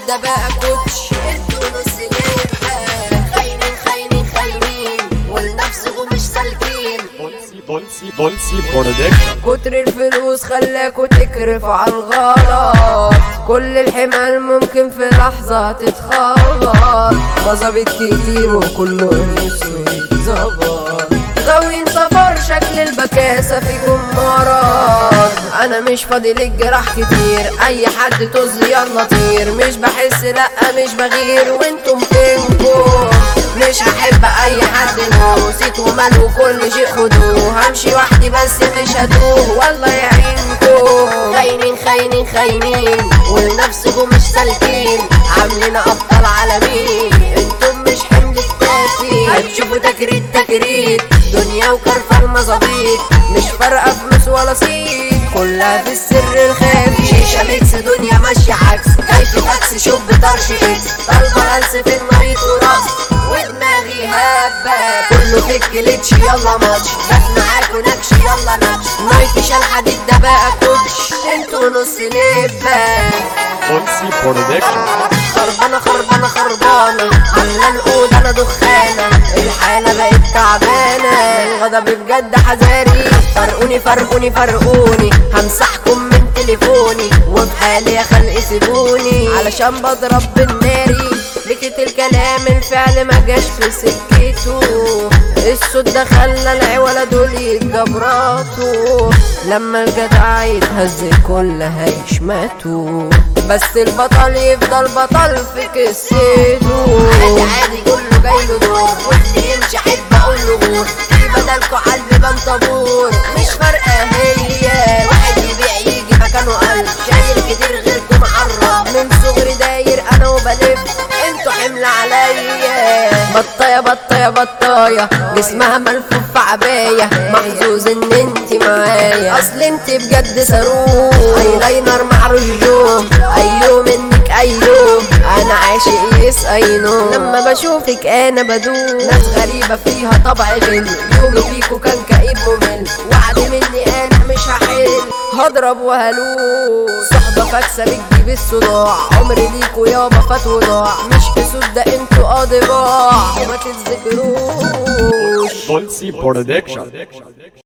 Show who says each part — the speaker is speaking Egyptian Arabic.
Speaker 1: ده بقى كوتش انتوا نص ليلة خاينين خاينين خاينين والنفسكم مش سالكين
Speaker 2: Bolsi, Bolsi, Bolsi Production.
Speaker 1: كتر الفلوس خلاكوا تكرفوا على الغلط كل الحمال ممكن في لحظة تتخبط مظابط كتير وكله نفسه يتظبط غاويين سفر شكل البكاسة فيكم مرض انا مش فاضي للجراح كتير اي حد طز يلا طير مش بحس لا مش بغير وانتم فينكم مش هحب اي حد نسيت ومال وكل شيء خدوه همشي وحدي بس مش هتوه والله يعينكم خاينين خاينين خاينين ولنفسكم مش سالكين عاملين ابطال عالمين انتم مش حمل الكافي هتشوفوا تكريت تكريت دنيا وكرفة المظابيط مش فارقة فلوس ولا صيت كلها في السر الخافي شيشة ميكس دنيا ماشية عكس كيف فاكس شوف بطرش اكس طالبة هلس في المريض ورقص ودماغي هبة كله في الكليتش يلا ماتش جت معاكوا نكش يلا نكش نايتي شال حديد ده بقى كوتش انتوا نص لبة
Speaker 2: Bolsi Production.
Speaker 1: خربانة خربانة خربانة عاملة الأوضة أنا دخانة الحالة بقت تعبانة الغضب بجد حذاري فرقوني فرقوني فرقوني همسحكم من تليفوني وفي حالي يا خلق سيبوني علشان بضرب بالناري لكت الكلام الفعل ما جاش في سكته الصوت ده خلى العوالة دول يتجبراتوا لما الجدع يتهز الكل هيشمتوا بس البطل يفضل بطل في قصته عادي عادي كله جاي له دور واللي يمشي احب اقول له غور في بدلكوا على البيبان طابور مش فارقه هي واحد يبيع يجي مكانه قلب شايل كتير غيركم معرف من صغري داير انا وبلف انتوا حمل عليا بطايه بطايه بطايه جسمها ملفوف في عبايه محظوظ ان انت معايا اصل انت بجد صاروخ ايلاينر مع رجوم ايوه منك ايوه انا عاشق يس اينو لما بشوفك انا بدوم ناس غريبه فيها طبع غل يومي فيكو كان كئيب ممل وعد مني انا مش هحل هضرب وهلوس صحبة فاكسة بتجيب الصداع عمري ليكو يابا فات وضاع مش كسود ده انتوا اضباع وما تتذكروش
Speaker 2: Bolsi Production.